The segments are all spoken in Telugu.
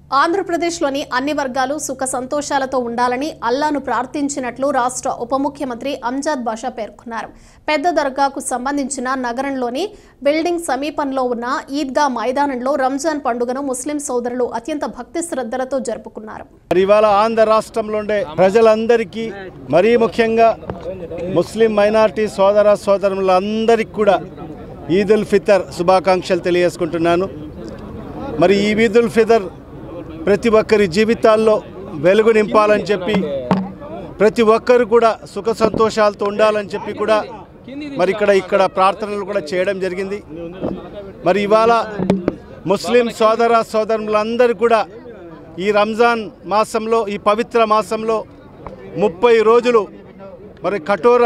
ఆంధ్రప్రదేశ్లోని అన్ని వర్గాలు సుఖ సంతోషాలతో ఉండాలని అల్లాను ప్రార్థించినట్లు రాష్ట్ర ఉప ముఖ్యమంత్రి అంజాద్ బాషా పేర్కొన్నారు పెద్ద దర్గాకు సంబంధించిన నగరంలోని బిల్డింగ్ సమీపంలో ఉన్న ఈద్గా మైదానంలో రంజాన్ పండుగను ముస్లిం సోదరులు అత్యంత భక్తి శ్రద్ధలతో జరుపుకున్నారు మరి ఇవాళ ఆంధ్ర రాష్ట్రంలో ఉండే ప్రజలందరికీ మరీ ముఖ్యంగా ముస్లిం మైనారిటీ సోదర సోదరులందరికీ కూడా ఈద్ ఉల్ ఫితర్ శుభాకాంక్షలు తెలియజేసుకుంటున్నాను మరి ఈ ఈద్ ఉల్ ఫితర్ ప్రతి ఒక్కరి జీవితాల్లో వెలుగు నింపాలని చెప్పి ప్రతి ఒక్కరు కూడా సుఖ సంతోషాలతో ఉండాలని చెప్పి కూడా మరి ఇక్కడ ఇక్కడ ప్రార్థనలు కూడా చేయడం జరిగింది మరి ఇవాళ ముస్లిం సోదర సోదరులందరూ కూడా ఈ రంజాన్ మాసంలో ఈ పవిత్ర మాసంలో ముప్పై రోజులు మరి కఠోర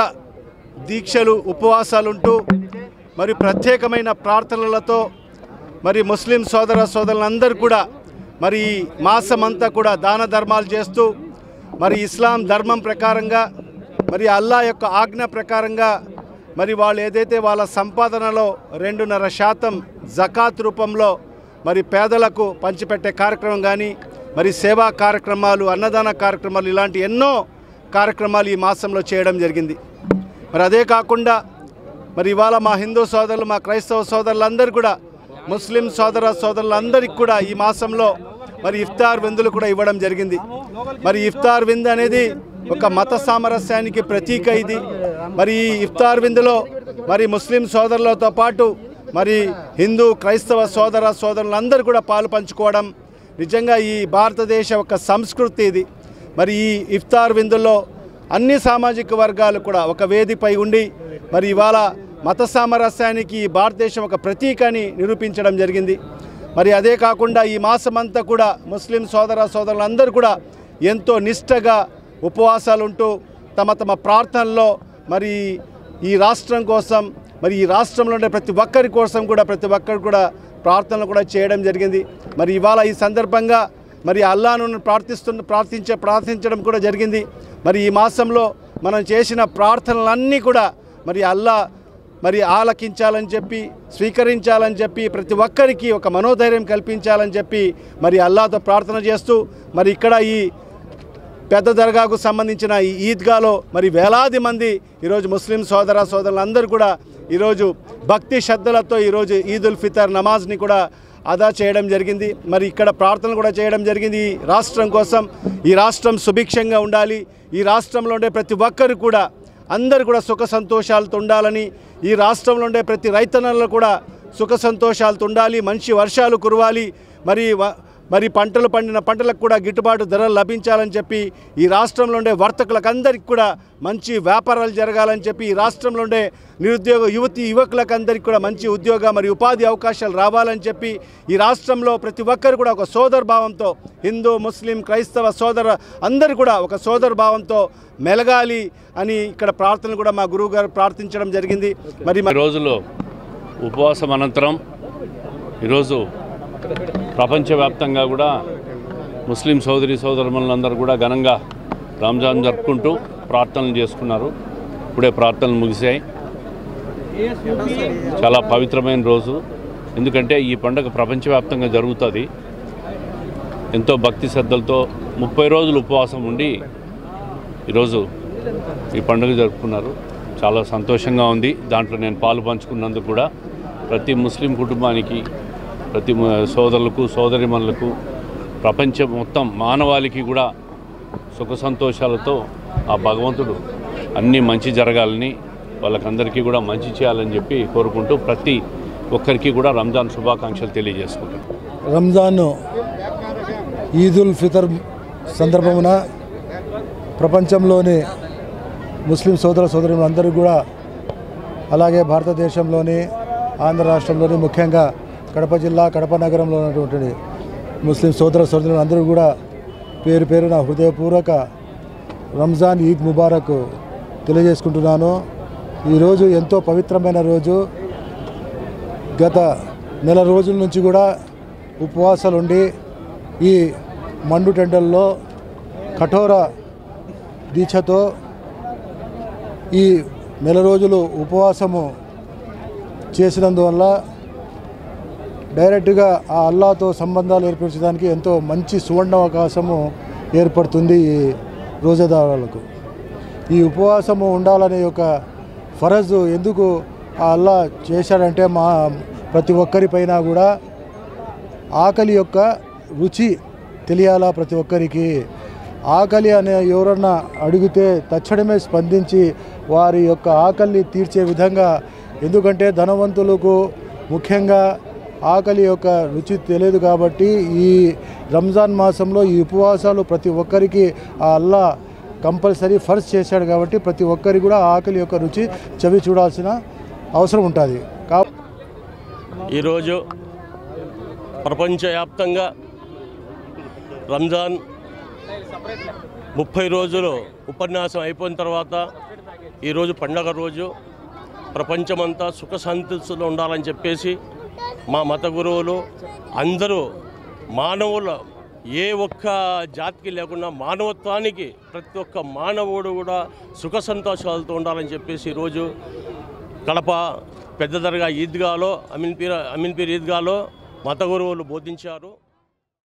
దీక్షలు ఉపవాసాలు ఉంటూ మరి ప్రత్యేకమైన ప్రార్థనలతో మరి ముస్లిం సోదర సోదరులందరూ కూడా మరి ఈ మాసమంతా కూడా దాన ధర్మాలు చేస్తూ మరి ఇస్లాం ధర్మం ప్రకారంగా మరి అల్లా యొక్క ఆజ్ఞ ప్రకారంగా మరి వాళ్ళు ఏదైతే వాళ్ళ సంపాదనలో రెండున్నర శాతం జకాత్ రూపంలో మరి పేదలకు పంచిపెట్టే కార్యక్రమం కానీ మరి సేవా కార్యక్రమాలు అన్నదాన కార్యక్రమాలు ఇలాంటి ఎన్నో కార్యక్రమాలు ఈ మాసంలో చేయడం జరిగింది మరి అదే కాకుండా మరి ఇవాళ మా హిందూ సోదరులు మా క్రైస్తవ సోదరులందరూ కూడా ముస్లిం సోదర సోదరులందరికీ కూడా ఈ మాసంలో మరి ఇఫ్తార్ విందులు కూడా ఇవ్వడం జరిగింది మరి ఇఫ్తార్ విందు అనేది ఒక మత సామరస్యానికి ప్రతీక ఇది మరి ఈ ఇఫ్తార్ విందులో మరి ముస్లిం సోదరులతో పాటు మరి హిందూ క్రైస్తవ సోదర సోదరులందరూ కూడా పాలు పంచుకోవడం నిజంగా ఈ భారతదేశ ఒక సంస్కృతి ఇది మరి ఈ ఇఫ్తార్ విందుల్లో అన్ని సామాజిక వర్గాలు కూడా ఒక వేదిపై ఉండి మరి ఇవాళ మత సామరస్యానికి ఈ భారతదేశం ఒక ప్రతీకని నిరూపించడం జరిగింది మరి అదే కాకుండా ఈ మాసమంతా కూడా ముస్లిం సోదర సోదరులందరూ కూడా ఎంతో నిష్టగా ఉపవాసాలు ఉంటూ తమ తమ ప్రార్థనల్లో మరి ఈ రాష్ట్రం కోసం మరి ఈ రాష్ట్రంలో ఉండే ప్రతి ఒక్కరి కోసం కూడా ప్రతి ఒక్కరు కూడా ప్రార్థనలు కూడా చేయడం జరిగింది మరి ఇవాళ ఈ సందర్భంగా మరి అల్లాను ప్రార్థిస్తున్న ప్రార్థించే ప్రార్థించడం కూడా జరిగింది మరి ఈ మాసంలో మనం చేసిన ప్రార్థనలన్నీ కూడా మరి అల్లా మరి ఆలకించాలని చెప్పి స్వీకరించాలని చెప్పి ప్రతి ఒక్కరికి ఒక మనోధైర్యం కల్పించాలని చెప్పి మరి అల్లాతో ప్రార్థన చేస్తూ మరి ఇక్కడ ఈ పెద్ద దర్గాకు సంబంధించిన ఈ ఈద్గాలో మరి వేలాది మంది ఈరోజు ముస్లిం సోదర సోదరులందరూ కూడా ఈరోజు భక్తి శ్రద్ధలతో ఈరోజు ఈద్ ఉల్ ఫితర్ నమాజ్ని కూడా అదా చేయడం జరిగింది మరి ఇక్కడ ప్రార్థనలు కూడా చేయడం జరిగింది ఈ రాష్ట్రం కోసం ఈ రాష్ట్రం సుభిక్షంగా ఉండాలి ఈ రాష్ట్రంలో ఉండే ప్రతి ఒక్కరు కూడా అందరూ కూడా సుఖ సంతోషాలతో ఉండాలని ఈ రాష్ట్రంలో ఉండే ప్రతి రైతన్నలు కూడా సుఖ సంతోషాలతో ఉండాలి మంచి వర్షాలు కురవాలి మరి వ- మరి పంటలు పండిన పంటలకు కూడా గిట్టుబాటు ధరలు లభించాలని చెప్పి ఈ రాష్ట్రంలో ఉండే వర్తకులకు అందరికీ కూడా మంచి వ్యాపారాలు జరగాలని చెప్పి ఈ రాష్ట్రంలో ఉండే నిరుద్యోగ యువతి యువకులకు అందరికీ కూడా మంచి ఉద్యోగ మరియు ఉపాధి అవకాశాలు రావాలని చెప్పి ఈ రాష్ట్రంలో ప్రతి ఒక్కరు కూడా ఒక సోదర భావంతో హిందూ ముస్లిం క్రైస్తవ సోదర అందరూ కూడా ఒక సోదర భావంతో మెలగాలి అని ఇక్కడ ప్రార్థనలు కూడా మా గురువు గారు ప్రార్థించడం జరిగింది మరి ఈ రోజులో ఉపవాసం అనంతరం ఈరోజు ప్రపంచవ్యాప్తంగా కూడా ముస్లిం సోదరి సోదరులందరూ కూడా ఘనంగా రంజాన్ జరుపుకుంటూ ప్రార్థనలు చేసుకున్నారు ఇప్పుడే ప్రార్థనలు ముగిశాయి చాలా పవిత్రమైన రోజు ఎందుకంటే ఈ పండుగ ప్రపంచవ్యాప్తంగా జరుగుతుంది ఎంతో భక్తి శ్రద్ధలతో ముప్పై రోజులు ఉపవాసం ఉండి ఈరోజు ఈ పండుగ జరుపుకున్నారు చాలా సంతోషంగా ఉంది దాంట్లో నేను పాలు పంచుకున్నందుకు కూడా ప్రతి ముస్లిం కుటుంబానికి ప్రతి మ- సోదరులకు సోదరిమణులకు ప్రపంచం మొత్తం మానవాళికి కూడా సుఖ సంతోషాలతో ఆ భగవంతుడు అన్నీ మంచి జరగాలని వాళ్ళకందరికీ కూడా మంచి చేయాలని చెప్పి కోరుకుంటూ ప్రతి ఒక్కరికి కూడా రంజాన్ శుభాకాంక్షలు తెలియజేసుకుంటాను రంజాన్ ఈద్ ఉల్ ఫితర్ సందర్భమున ప్రపంచంలోని ముస్లిం సోదర సోదరులందరూ కూడా అలాగే భారతదేశంలోని ఆంధ్ర రాష్ట్రంలోని ముఖ్యంగా కడప జిల్లా కడప నగరంలో ఉన్నటువంటి ముస్లిం సోదర సోదరులు అందరూ కూడా పేరు పేరున హృదయపూర్వక రంజాన్ ఈద్ ముబారక్ తెలియజేసుకుంటున్నాను ఈరోజు ఎంతో పవిత్రమైన రోజు గత నెల రోజుల నుంచి కూడా ఉపవాసాలు ఉండి ఈ మండు టెండల్లో కఠోర దీక్షతో ఈ నెల రోజులు ఉపవాసము చేసినందువల్ల డైరెక్ట్గా ఆ అల్లాతో సంబంధాలు ఏర్పరచడానికి ఎంతో మంచి సువర్ణ అవకాశము ఏర్పడుతుంది ఈ రోజాదారులకు ఈ ఉపవాసము ఉండాలనే ఒక ఫరజు ఎందుకు ఆ అల్లా చేశాడంటే మా ప్రతి ఒక్కరిపైన కూడా ఆకలి యొక్క రుచి తెలియాలా ప్రతి ఒక్కరికి ఆకలి అనే ఎవరన్నా అడిగితే తక్షణమే స్పందించి వారి యొక్క ఆకలిని తీర్చే విధంగా ఎందుకంటే ధనవంతులకు ముఖ్యంగా ఆకలి యొక్క రుచి తెలియదు కాబట్టి ఈ రంజాన్ మాసంలో ఈ ఉపవాసాలు ప్రతి ఒక్కరికి ఆ అల్లా కంపల్సరీ ఫర్జ్ చేశాడు కాబట్టి ప్రతి ఒక్కరికి కూడా ఆ ఆకలి యొక్క రుచి చవి చూడాల్సిన అవసరం ఉంటుంది కా ఈరోజు ప్రపంచవ్యాప్తంగా రంజాన్ ముప్పై రోజులు ఉపన్యాసం అయిపోయిన తర్వాత ఈరోజు పండగ రోజు ప్రపంచమంతా సుఖశాంతిలో ఉండాలని చెప్పేసి మా మత గురువులు అందరూ మానవుల ఏ ఒక్క జాతికి లేకుండా మానవత్వానికి ప్రతి ఒక్క మానవుడు కూడా సుఖ సంతోషాలతో ఉండాలని చెప్పేసి ఈరోజు కడప పెద్ద దర్గా ఈద్గాలో అమీన్పీర్ అమీన్పీర్ ఈద్గాలో మత గురువులు బోధించారు